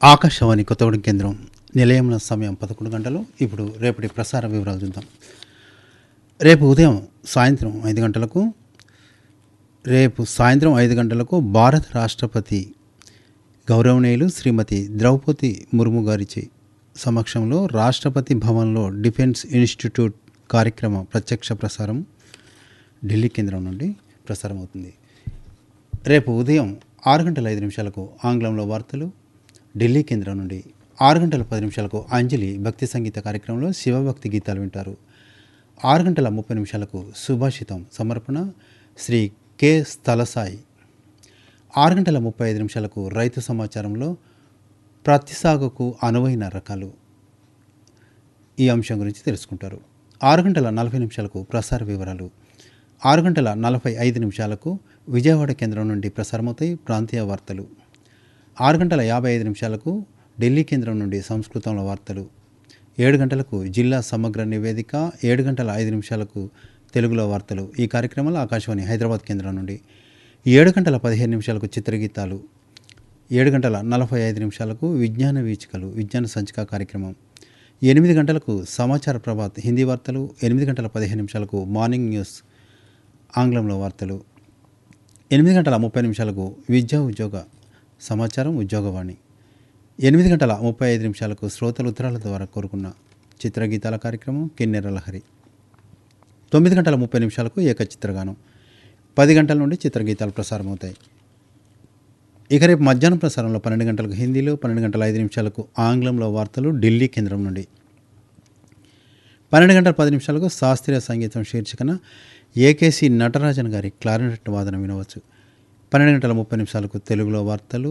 ఆకాశవాణి కొత్తగూడెం కేంద్రం నిలయంలో సమయం పదకొండు గంటలు ఇప్పుడు రేపటి ప్రసార వివరాలు చూద్దాం రేపు ఉదయం సాయంత్రం ఐదు గంటలకు రేపు సాయంత్రం ఐదు గంటలకు భారత రాష్ట్రపతి గౌరవనీయులు శ్రీమతి ద్రౌపది ముర్ము గారిచే సమక్షంలో రాష్ట్రపతి భవన్లో డిఫెన్స్ ఇన్స్టిట్యూట్ కార్యక్రమ ప్రత్యక్ష ప్రసారం ఢిల్లీ కేంద్రం నుండి ప్రసారం అవుతుంది రేపు ఉదయం ఆరు గంటల ఐదు నిమిషాలకు ఆంగ్లంలో వార్తలు ఢిల్లీ కేంద్రం నుండి ఆరు గంటల పది నిమిషాలకు అంజలి భక్తి సంగీత కార్యక్రమంలో శివభక్తి గీతాలు వింటారు ఆరు గంటల ముప్పై నిమిషాలకు సుభాషితం సమర్పణ శ్రీ కె స్థలసాయి ఆరు గంటల ముప్పై ఐదు నిమిషాలకు రైతు సమాచారంలో ప్రతి సాగుకు అనువైన రకాలు ఈ అంశం గురించి తెలుసుకుంటారు ఆరు గంటల నలభై నిమిషాలకు ప్రసార వివరాలు ఆరు గంటల నలభై ఐదు నిమిషాలకు విజయవాడ కేంద్రం నుండి ప్రసారమవుతాయి ప్రాంతీయ వార్తలు ఆరు గంటల యాభై ఐదు నిమిషాలకు ఢిల్లీ కేంద్రం నుండి సంస్కృతంలో వార్తలు ఏడు గంటలకు జిల్లా సమగ్ర నివేదిక ఏడు గంటల ఐదు నిమిషాలకు తెలుగులో వార్తలు ఈ కార్యక్రమంలో ఆకాశవాణి హైదరాబాద్ కేంద్రం నుండి ఏడు గంటల పదిహేను నిమిషాలకు చిత్రగీతాలు ఏడు గంటల నలభై ఐదు నిమిషాలకు విజ్ఞాన వీచికలు విజ్ఞాన సంచిక కార్యక్రమం ఎనిమిది గంటలకు సమాచార ప్రభాత్ హిందీ వార్తలు ఎనిమిది గంటల పదిహేను నిమిషాలకు మార్నింగ్ న్యూస్ ఆంగ్లంలో వార్తలు ఎనిమిది గంటల ముప్పై నిమిషాలకు విద్యా ఉద్యోగ సమాచారం ఉద్యోగవాణి ఎనిమిది గంటల ముప్పై ఐదు నిమిషాలకు శ్రోతల ఉత్తరాల ద్వారా కోరుకున్న చిత్రగీతాల కార్యక్రమం కిన్నెర లహరి తొమ్మిది గంటల ముప్పై నిమిషాలకు ఏకచిత్రగానం పది గంటల నుండి చిత్రగీతాలు ప్రసారమవుతాయి ఇక రేపు మధ్యాహ్నం ప్రసారంలో పన్నెండు గంటలకు హిందీలో పన్నెండు గంటల ఐదు నిమిషాలకు ఆంగ్లంలో వార్తలు ఢిల్లీ కేంద్రం నుండి పన్నెండు గంటల పది నిమిషాలకు శాస్త్రీయ సంగీతం శీర్షికన ఏకేసి నటరాజన్ గారి క్లారినెట్ వాదన వినవచ్చు పన్నెండు గంటల ముప్పై నిమిషాలకు తెలుగులో వార్తలు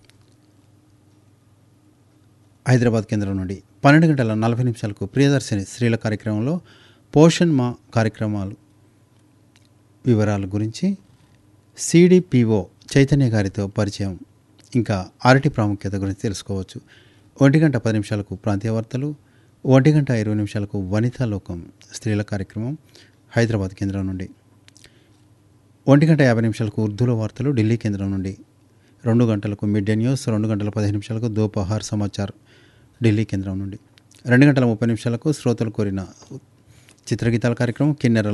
హైదరాబాద్ కేంద్రం నుండి పన్నెండు గంటల నలభై నిమిషాలకు ప్రియదర్శిని స్త్రీల కార్యక్రమంలో పోషణ్ మా కార్యక్రమాలు వివరాల గురించి సిడిపిఓ చైతన్య గారితో పరిచయం ఇంకా అరటి ప్రాముఖ్యత గురించి తెలుసుకోవచ్చు ఒంటి గంట పది నిమిషాలకు ప్రాంతీయ వార్తలు ఒంటి గంట ఇరవై నిమిషాలకు వనితా లోకం స్త్రీల కార్యక్రమం హైదరాబాద్ కేంద్రం నుండి ఒంటి గంట యాభై నిమిషాలకు ఉర్దూలో వార్తలు ఢిల్లీ కేంద్రం నుండి రెండు గంటలకు మిడ్ డే న్యూస్ రెండు గంటల పదిహేను నిమిషాలకు దోపహార్ సమాచార్ ఢిల్లీ కేంద్రం నుండి రెండు గంటల ముప్పై నిమిషాలకు శ్రోతలు కోరిన చిత్రగీతాల కార్యక్రమం కిన్నెర